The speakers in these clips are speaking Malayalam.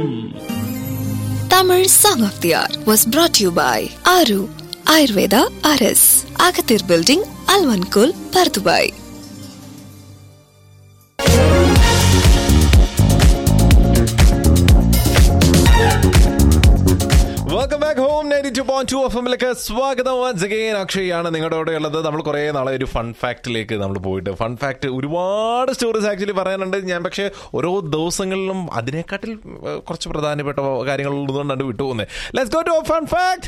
Tamil Song of the Hour was brought to you by Aru Ayurveda RS, Agathir Building, Alvankul, Pardubai. Welcome back home ninety two point two F എമ്മിലേക്ക് സ്വാഗതം വൺസ് അഗെയിൻ അക്ഷയാണ് നിങ്ങളുടെ കൂടെ ഉള്ളത് നമ്മൾ കുറേ നാളെ ഒരു ഫൺ ഫാക്റ്റിലേക്ക് നമ്മൾ പോയിട്ട് ഫൺ ഫാക്ട് ഒരുപാട് സ്റ്റോറീസ് ആക്ച്വലി പറയാനുണ്ട് ഞാൻ പക്ഷേ ഓരോ ദിവസങ്ങളിലും അതിനെക്കാട്ടിൽ ഏഹ്, കുറച്ച് പ്രധാനപ്പെട്ട കാര്യങ്ങൾ ഉള്ളതുകൊണ്ടാണ് വിട്ടുപോകുന്നത് let's go to fun fact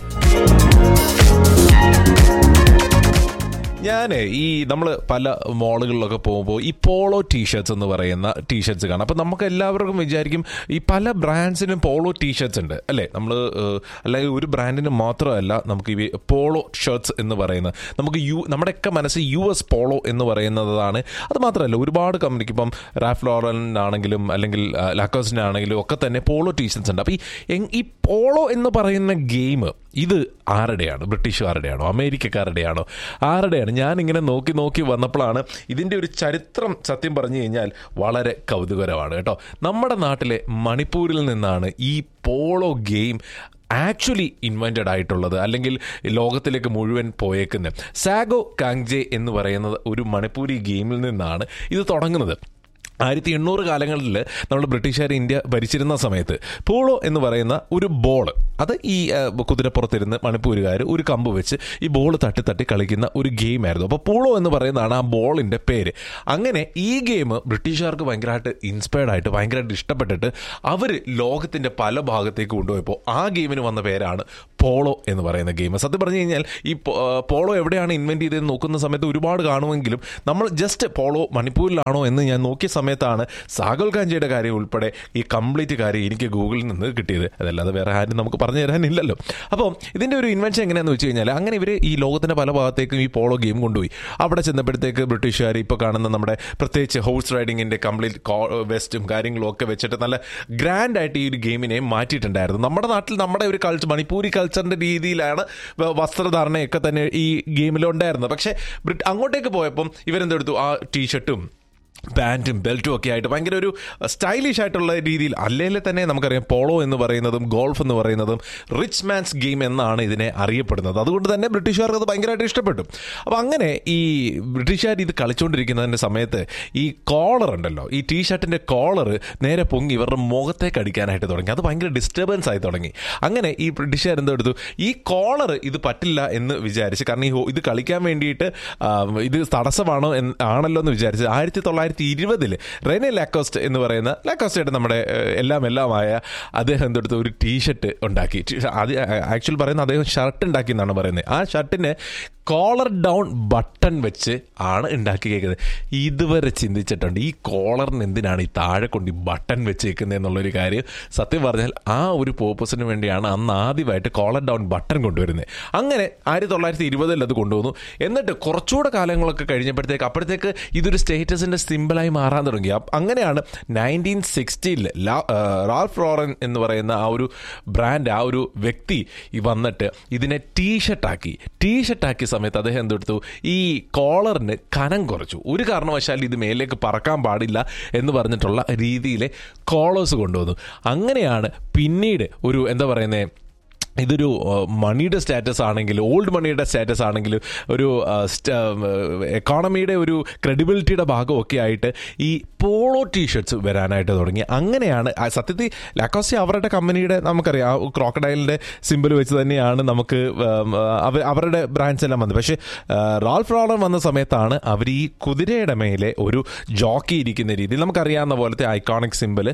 ഞാൻ ഈ നമ്മൾ പല മോളുകളിലൊക്കെ പോകുമ്പോൾ ഈ പോളോ ടീഷർട്സ് എന്ന് പറയുന്ന ടീഷർട്സ് കാണാം അപ്പം നമുക്ക് എല്ലാവർക്കും വിചാരിക്കും ഈ പല ബ്രാൻഡ്സിനും പോളോ ടീഷർട്സ് ഉണ്ട് അല്ലേ നമ്മൾ അല്ലെങ്കിൽ ഒരു ബ്രാൻഡിന് മാത്രമല്ല നമുക്ക് ഈ പോളോ ഷർട്ട്സ് എന്ന് പറയുന്നത് നമുക്ക് യു നമ്മുടെയൊക്കെ മനസ്സിൽ യു എസ് പോളോ എന്ന് പറയുന്നതാണ് അത് മാത്രമല്ല ഒരുപാട് കമ്പനിക്ക് ഇപ്പം റാഫ് ലോറൻ ആണെങ്കിലും അല്ലെങ്കിൽ ലാക്കോസിനാണെങ്കിലും ഒക്കെ തന്നെ പോളോ ടീഷർട്സ് ഉണ്ട് അപ്പോൾ ഈ എങ്- ഈ പോളോ എന്ന് പറയുന്ന ഗെയിം ഇത് ആരുടെയാണ് ബ്രിട്ടീഷുകാരുടെയാണോ അമേരിക്കക്കാരുടെയാണോ ആരുടെയാണ് ഞാൻ ഇങ്ങനെ നോക്കി നോക്കി വന്നപ്പോഴാണ് ഇതിൻ്റെ ഒരു ചരിത്രം സത്യം പറഞ്ഞു കഴിഞ്ഞാൽ വളരെ കൗതുകരമാണ് കേട്ടോ നമ്മുടെ നാട്ടിലെ മണിപ്പൂരിൽ നിന്നാണ് ഈ പോളോ ഗെയിം ആക്ച്വലി ഇൻവെൻറ്റഡ് ആയിട്ടുള്ളത് അല്ലെങ്കിൽ ലോകത്തിലേക്ക് മുഴുവൻ പോയേക്കുന്നത് സാഗോ കാങ്ജെ എന്ന് പറയുന്നത് ഒരു മണിപ്പൂരി ഗെയിമിൽ നിന്നാണ് ഇത് തുടങ്ങുന്നത് ആയിരത്തി എണ്ണൂറ് കാലങ്ങളിൽ നമ്മൾ ബ്രിട്ടീഷുകാർ ഇന്ത്യ ഭരിച്ചിരുന്ന സമയത്ത് പോളോ എന്ന് പറയുന്ന ഒരു ബോൾ അത് ഈ ആ, കുതിരപ്പുറത്തിരുന്ന് മണിപ്പൂരുകാർ ഒരു കമ്പ് വെച്ച് ഈ ബോൾ തട്ടി തട്ടി കളിക്കുന്ന ഒരു ഗെയിമായിരുന്നു അപ്പോൾ പോളോ എന്ന് പറയുന്നതാണ് ആ ബോളിൻ്റെ പേര് അങ്ങനെ ഈ ഗെയിം ബ്രിട്ടീഷുകാർക്ക് ഭയങ്കരമായിട്ട് ഇൻസ്പയർഡ് ആയിട്ട് ഭയങ്കരമായിട്ട് ഇഷ്ടപ്പെട്ടിട്ട് അവർ ലോകത്തിൻ്റെ പല ഭാഗത്തേക്ക് കൊണ്ടുപോയപ്പോൾ ആ ഗെയിമിന് വന്ന പേരാണ് പോളോ എന്ന് പറയുന്ന ഗെയിം സത്യം പറഞ്ഞു കഴിഞ്ഞാൽ ഈ പോ- ആ, പോളോ എവിടെയാണ് ഇൻവെന്റ് ചെയ്തതെന്ന് നോക്കുന്ന സമയത്ത് ഒരുപാട് കാണുമെങ്കിലും നമ്മൾ ജസ്റ്റ് പോളോ മണിപ്പൂരിലാണോ എന്ന് ഞാൻ നോക്കിയ സമയത്താണ് സാഗൽ കാഞ്ചിയുടെ കാര്യം ഉൾപ്പെടെ ഈ കംപ്ലീറ്റ് കാര്യം എനിക്ക് ഗൂഗിളിൽ നിന്ന് കിട്ടിയത് അതല്ലാതെ വേറെ ആരും നമുക്ക് പറഞ്ഞു തരാനില്ലല്ലോ അപ്പോൾ ഇതിൻ്റെ ഒരു ഇൻവെൻഷൻ എങ്ങനെയാണെന്ന് വെച്ച് കഴിഞ്ഞാൽ അങ്ങനെ ഇവർ ഈ ലോകത്തിൻ്റെ പല ഭാഗത്തേക്കും ഈ പോളോ ഗെയിം കൊണ്ടുപോയി അവിടെ ചെന്നപ്പോഴത്തേക്ക് ബ്രിട്ടീഷുകാർ ഇപ്പോൾ കാണുന്ന നമ്മുടെ പ്രത്യേകിച്ച് ഹോഴ്സ് റൈഡിങ്ങിൻ്റെ കംപ്ലീറ്റ് വെസ്റ്റും കാര്യങ്ങളും ഒക്കെ വെച്ചിട്ട് നല്ല ഗ്രാൻഡ് ആയിട്ട് ഈ ഒരു ഗെയിമിനെ മാറ്റിയിട്ടുണ്ടായിരുന്നു നമ്മുടെ നാട്ടിൽ നമ്മുടെ ഒരു കൾച്ചർ മണിപ്പൂരി കൾച്ചറിന്റെ രീതിയിലാണ് വ- വസ്ത്രധാരണയൊക്കെ തന്നെ ഈ ഗെയിമിലുണ്ടായിരുന്നത് പക്ഷേ ബ്രിട്ട് അങ്ങോട്ടേക്ക് പോയപ്പം ഇവരെന്തെടുത്തു ആ ടീഷർട്ടും പാൻറ്റും ബെൽറ്റും ഒക്കെ ആയിട്ട് ഭയങ്കര ഒരു സ്റ്റൈലിഷ് ആയിട്ടുള്ള രീതിയിൽ അല്ലെങ്കിൽ തന്നെ നമുക്കറിയാം പോളോ എന്ന് പറയുന്നതും ഗോൾഫ് എന്ന് പറയുന്നതും റിച്ച് മാൻസ് ഗെയിം എന്നാണ് ഇതിനെ അറിയപ്പെടുന്നത് അതുകൊണ്ട് തന്നെ ബ്രിട്ടീഷുകാർക്ക് അത് ഭയങ്കരമായിട്ട് ഇഷ്ടപ്പെട്ടു അപ്പോൾ അങ്ങനെ ഈ ബ്രിട്ടീഷുകാർ ഇത് കളിച്ചുകൊണ്ടിരിക്കുന്നതിൻ്റെ സമയത്ത് ഈ കോളർ ഉണ്ടല്ലോ ഈ ടീ ഷർട്ടിൻ്റെ കോളർ നേരെ പൊങ്ങി ഇവരുടെ മുഖത്തേക്ക് അടിക്കാനായിട്ട് തുടങ്ങി അത് ഭയങ്കര ഡിസ്റ്റർബൻസ് ആയി തുടങ്ങി അങ്ങനെ ഈ ബ്രിട്ടീഷുകാർ എന്തോ എടുത്തു ഈ കോളർ ഇത് പറ്റില്ല എന്ന് വിചാരിച്ച് കാരണം ഈ ഹോ- ഇത് കളിക്കാൻ വേണ്ടിയിട്ട് ആ, ഇത് തടസ്സമാണോ എന്ന് ആണല്ലോ എന്ന് വിചാരിച്ച് ആയിരത്തി തൊള്ളായിരത്തി ഇരുപതില് റെനെ ലാക്കോസ്റ്റ് എന്ന് പറയുന്ന ലാക്കോസ്റ്റയുടെ നമ്മുടെ ഏഹ്, എല്ലാം എല്ലാമായ അദ്ദേഹം എന്തെടുത്ത് ഒരു ടീഷർട്ട് ഉണ്ടാക്കി അത് ആക്ച്വൽ പറയുന്ന അദ്ദേഹം ഷർട്ട് ഉണ്ടാക്കി എന്നാണ് പറയുന്നത് ആ ഷർട്ടിന് കോളർ ഡൗൺ ബട്ടൺ വെച്ച് ആണ് ഉണ്ടാക്കി കേൾക്കുന്നത് ഇതുവരെ ചിന്തിച്ചിട്ടുണ്ട് ഈ കോളറിന് എന്തിനാണ് ഈ താഴെ കൊണ്ട് ഈ ബട്ടൺ വെച്ചേക്കുന്നത് എന്നുള്ളൊരു കാര്യം സത്യം പറഞ്ഞാൽ ആ ഒരു പേർപ്പസിന് വേണ്ടിയാണ് അന്ന് ആദ്യമായിട്ട് കോളർ ഡൗൺ ബട്ടൺ കൊണ്ടുവരുന്നത് അങ്ങനെ ആയിരത്തി തൊള്ളായിരത്തി ഇരുപതിൽ അത് കൊണ്ടുവന്നു എന്നിട്ട് കുറച്ചുകൂടെ കാലങ്ങളൊക്കെ കഴിഞ്ഞപ്പോഴത്തേക്ക് അപ്പോഴത്തേക്ക് ഇതൊരു സ്റ്റേറ്റസിന്റെ സിമ്പിളായി മാറാൻ തുടങ്ങി അപ്പ- അങ്ങനെയാണ് നയൻറ്റീൻ സിക്സ്റ്റിയിൽ റാൾഫ് റോറൻ എന്ന് പറയുന്ന ആ ഒരു ബ്രാൻഡ് ആ ഒരു വ്യക്തി ഈ വന്നിട്ട് ഇതിനെ ടീഷർട്ടാക്കി ടീഷർട്ടാക്കിയ സമയത്ത് അദ്ദേഹം എന്തെടുത്തു ഈ കോളറിന് കനം കുറച്ചു ഒരു കാരണവശാൽ ഇത് മേലേക്ക് പറക്കാൻ പാടില്ല എന്ന് പറഞ്ഞിട്ടുള്ള രീതിയിലെ കോളേഴ്സ് കൊണ്ടുവന്നു അങ്ങനെയാണ് പിന്നീട് ഒരു എന്താ പറയുന്നത് ഇതൊരു ആ, മണിയുടെ സ്റ്റാറ്റസ് ആണെങ്കിൽ ഓൾഡ് മണിയുടെ സ്റ്റാറ്റസ് ആണെങ്കിൽ ഒരു ആ, സ്റ്റ- ആ, എക്കോണമിയുടെ ഒരു ക്രെഡിബിലിറ്റിയുടെ ഭാഗമൊക്കെ ആയിട്ട് ഈ പോളോ ടീഷർട്സ് വരാനായിട്ട് തുടങ്ങി അങ്ങനെയാണ് ആ, സത്യത്തിൽ ലാക്കോസ്റ്റി അവരുടെ കമ്പനിയുടെ നമുക്കറിയാം ആ ക്രോക്കഡൈലിൻ്റെ സിമ്പിൾ വെച്ച് തന്നെയാണ് നമുക്ക് ഉം, അവ അവരുടെ ബ്രാൻഡ്സ് എല്ലാം വന്നത് പക്ഷേ ആ, റാൾഫ് റോളൻ വന്ന സമയത്താണ് അവർ ഈ കുതിരയുടെ മേലെ ഒരു ജോക്കി ഇരിക്കുന്ന രീതിയിൽ നമുക്കറിയാവുന്ന പോലത്തെ ഐക്കോണിക് സിമ്പിൾ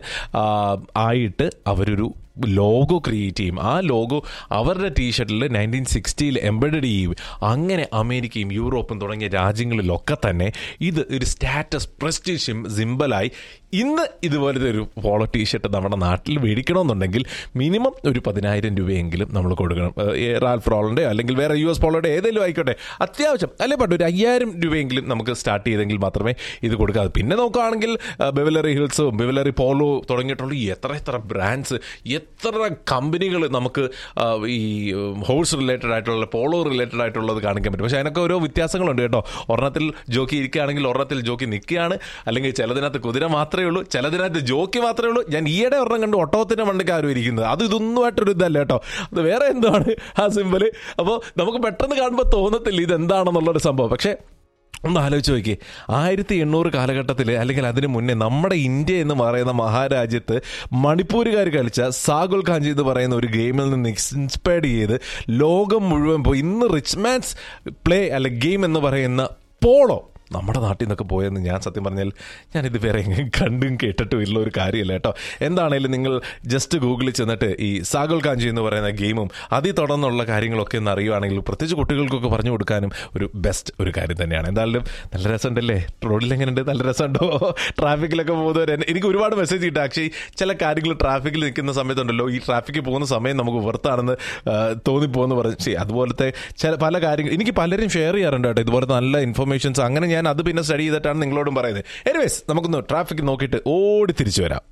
ആയിട്ട് അവരൊരു ലോഗോ ക്രിയേറ്റ് ചെയ്യും ആ ലോഗോ അവരുടെ ടീഷർട്ടിൽ നയൻറ്റീൻ സിക്സ്റ്റിയിൽ എംബഡഡ് ചെയ്യും അങ്ങനെ അമേരിക്കയും യൂറോപ്പും തുടങ്ങിയ രാജ്യങ്ങളിലൊക്കെ തന്നെ ഇത് ഒരു സ്റ്റാറ്റസ് പ്രസ്റ്റീഷ്യം സിമ്പിളായി ഇന്ന് ഇതുപോലത്തെ ഒരു പോളോ ടീഷർട്ട് നമ്മുടെ നാട്ടിൽ മേടിക്കണമെന്നുണ്ടെങ്കിൽ മിനിമം ഒരു പതിനായിരം രൂപയെങ്കിലും നമ്മൾ കൊടുക്കണം ഏഹ്, ഈ റാൽഫ് റോളിൻ്റെ അല്ലെങ്കിൽ വേറെ യു എസ് പോളോയുടെ ഏതെങ്കിലും ആയിക്കോട്ടെ അത്യാവശ്യം അല്ലെ പണ്ട് ഒരു അയ്യായിരം രൂപയെങ്കിലും നമുക്ക് സ്റ്റാർട്ട് ചെയ്തെങ്കിൽ മാത്രമേ ഇത് കൊടുക്കാതെ പിന്നെ നോക്കുകയാണെങ്കിൽ ബെവലറി ഹിൽസും ബെവലറി പോളോ തുടങ്ങിയിട്ടുള്ള ഈ എത്ര എത്ര ബ്രാൻഡ്സ് എത്ര കമ്പനികൾ നമുക്ക് ആ, ഈ ഹോഴ്സ് റിലേറ്റഡ് ആയിട്ടുള്ള പോളോ റിലേറ്റഡ് ആയിട്ടുള്ളത് കാണിക്കാൻ പറ്റും പക്ഷേ അതിനൊക്കെ ഓരോ വ്യത്യാസങ്ങളുണ്ട് കേട്ടോ ഒരെണ്ണത്തിൽ ജോക്കി ഇരിക്കുകയാണെങ്കിൽ ഒരെണ്ണത്തിൽ ജോക്കി നിൽക്കുകയാണ് അല്ലെങ്കിൽ ചിലതിനകത്ത് കുതിര മാത്രമേ മാത്രമേ ഉള്ളൂ ചിലതിനകത്ത് ജോക്കി മാത്രമേ ഉള്ളൂ ഞാൻ ഈയിടെ ഒരെണ്ണം കണ്ട് ഒട്ടകത്തിന്റെ മണ്ടയ്ക്ക് ആരും ഇരിക്കുന്നത് അത് ഇതൊന്നുമായിട്ടൊരു ഇതല്ല കേട്ടോ അത് വേറെ എന്താണ് ആ സിമ്പിൾ അപ്പോൾ നമുക്ക് പെട്ടെന്ന് കാണുമ്പോൾ തോന്നത്തില്ല ഇത് എന്താണെന്നുള്ളൊരു സംഭവം പക്ഷേ ഒന്ന് ആലോചിച്ച് നോക്കി ആയിരത്തി എണ്ണൂറ് കാലഘട്ടത്തിൽ അല്ലെങ്കിൽ അതിന് മുന്നേ നമ്മുടെ ഇന്ത്യ എന്ന് പറയുന്ന മഹാരാജ്യത്ത് മണിപ്പൂരുകാർ കളിച്ച സാഗുൽ കാഞ്ചി എന്ന് പറയുന്ന ഒരു ഗെയിമിൽ നിന്ന് ഇൻസ്പയർഡ് ചെയ്ത് ലോകം മുഴുവൻ പോയി ഇന്ന് റിച്ച് മാൻസ് പ്ലേ അല്ലെ ഗെയിം എന്ന് പറയുന്ന പോളോ നമ്മുടെ നാട്ടിൽ നിന്നൊക്കെ പോയെന്ന് ഞാൻ സത്യം പറഞ്ഞാൽ ഞാൻ ഇത് വേറെ എങ്ങനെ കണ്ടും കേട്ടിട്ടും ഉള്ള ഒരു കാര്യമല്ല കേട്ടോ എന്താണേലും നിങ്ങൾ ജസ്റ്റ് ഗൂഗിളിൽ ചെന്നിട്ട് ഈ സാഗുൽ കാഞ്ചി എന്ന് പറയുന്ന ഗെയിമും അതിൽ തുടർന്നുള്ള കാര്യങ്ങളൊക്കെ ഒന്ന് അറിയുവാണെങ്കിൽ പ്രത്യേകിച്ച് കുട്ടികൾക്കൊക്കെ പറഞ്ഞു കൊടുക്കാനും ഒരു ബെസ്റ്റ് ഒരു കാര്യം തന്നെയാണ് എന്തായാലും നല്ല രസമുണ്ടല്ലേ റോഡിൽ എങ്ങനെയുണ്ട് നല്ല രസമുണ്ടോ ട്രാഫിക്കിലൊക്കെ പോകുന്നവർ എന്നെ- എനിക്ക് ഒരുപാട് മെസ്സേജ് കിട്ടും ആക്ച്വലി ചില കാര്യങ്ങൾ ട്രാഫിക്കിൽ നിൽക്കുന്ന സമയത്തുണ്ടല്ലോ ഈ ട്രാഫിക്കിൽ പോകുന്ന സമയം നമുക്ക് വെറുത്താണെന്ന് ആ, തോന്നിപ്പോന്ന് പറഞ്ഞു ശരി അതുപോലത്തെ ചില പല കാര്യങ്ങൾ എനിക്ക് പലരും ഷെയർ ചെയ്യാറുണ്ട് കേട്ടോ ഇതുപോലത്തെ നല്ല ഇൻഫർമേഷൻസ് അങ്ങനെ ഞാൻ അത് പിന്നെ സ്റ്റഡി ചെയ്തിട്ടാണ് നിങ്ങളോടും പറയുന്നത് എനിവേസ് നമുക്കൊന്ന് ട്രാഫിക് നോക്കിയിട്ട് ഓടി തിരിച്ചു വരാം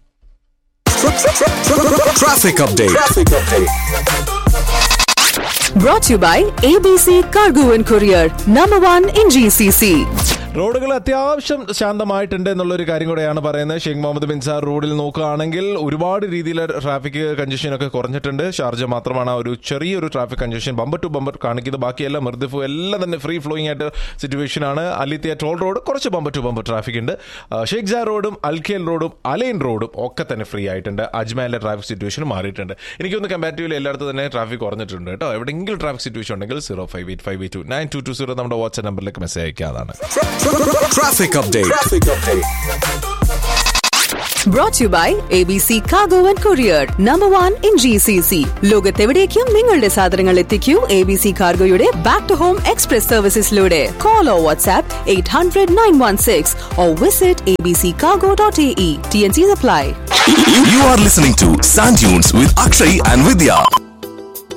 Traffic update. Brought to you by ABC Cargo and Courier, number one in GCC. റോഡുകൾ അത്യാവശ്യം ശാന്തമായിട്ടുണ്ട് എന്നുള്ളൊരു കാര്യം കൂടെയാണ് പറയുന്നത് ഷെയ്ഖ് മുഹമ്മദ് ബിൻ സാർ റോഡിൽ നോക്കുകയാണെങ്കിൽ ഒരുപാട് രീതിയിലെ ട്രാഫിക് കൺജഷൻ ഒക്കെ കുറഞ്ഞിട്ടുണ്ട് ഷാർജ മാത്രമാണ് ആ ഒരു ചെറിയൊരു traffic congestion bumper to bumper കാണിക്കുന്നത് ബാക്കിയെല്ലാം മൃദുഫു എല്ലാം തന്നെ ഫ്രീ ഫ്ലോയിങ് ആയിട്ട് സിറ്റുവേഷൻ ആണ് അലിത്തിയ ടോൾ റോഡ് കുറച്ച് ബമ്പർ ടു ബമ്പർ ട്രാഫിക് ഉണ്ട് ആ, ഷെയ്ഖ് ജാ റോഡും അൽഖേൽ റോഡും അലൈൻ റോഡും ഒക്കെ തന്നെ ഫ്രീ ആയിട്ടുണ്ട് അജ്മാലിലെ ട്രാഫിക് സിറ്റുവേഷൻ മാറിയിട്ടുണ്ട് എനിക്കൊന്ന് കമ്പാരിറ്റീവ്ലി എല്ലായിടത്തും തന്നെ ട്രാഫിക് കുറഞ്ഞിട്ടുണ്ട് കേട്ടോ എവിടെയെങ്കിലും ട്രാഫിക് സിറ്റുവേഷൻ ഉണ്ടെങ്കിൽ zero five eight five eight two nine two two zero നമ്മുടെ വാട്സ്ആപ്പ് നമ്പറിലേക്ക് മെസ്സേജ് അയക്കാതാണ് Traffic update. Brought to you by ABC Cargo and Courier, number one in GCC. ലോകത്തെവിടേക്കും നിങ്ങളുടെ സാധനങ്ങൾ എത്തിക്കൂ എ ബി സി കാർഗോയുടെ ബാക്ക് ടു ഹോം എക്സ്പ്രസ് സർവീസസിലൂടെ call or WhatsApp eight hundred nine one six or visit A B C cargo dot A E T N C apply You, you are listening to Sand Dunes with Akshay and Vidya.